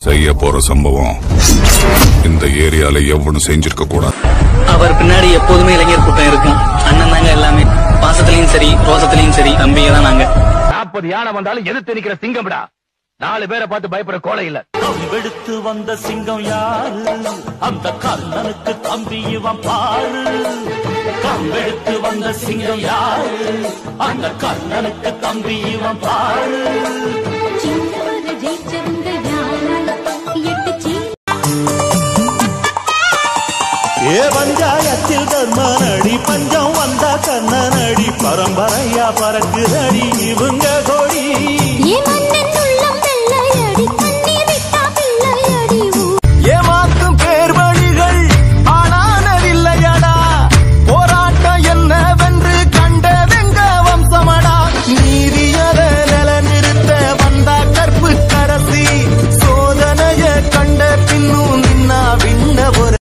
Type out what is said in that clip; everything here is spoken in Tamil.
செய்ய போற சம்பவம் இந்த ஏரியால எவனும் செஞ்சிருக்க கூடாது அவர் பின்னாடி எப்போதுமே இளைஞர் கூட்டம் இருக்கும் அண்ணன் தாங்க எல்லாமே பாசத்திலையும் சரி ரோசத்திலையும் சரி தம்பிங்க தான் நாங்க நாற்பது யானை வந்தாலும் எதிர்த்து நிக்கிற சிங்கம்டா நாலு பேரை பார்த்து பயப்பட கோலை இல்ல கம்பெடுத்து வந்த சிங்கம் யாரு அந்த கர்ணனுக்கு தம்பி இவன் பாரு கம்பெடுத்து வந்த சிங்கம் யாரு அந்த கர்ணனுக்கு தம்பி இவன் பாரு சின்னவர ஜெயிச்சவங்க யாரால எட்டு சீ ஏ பஞ்சாயத்தில் தர்மனடி பஞ்சம் வந்தா கண்ணனடி பரம்பரையா பறக்குதடி இவங்க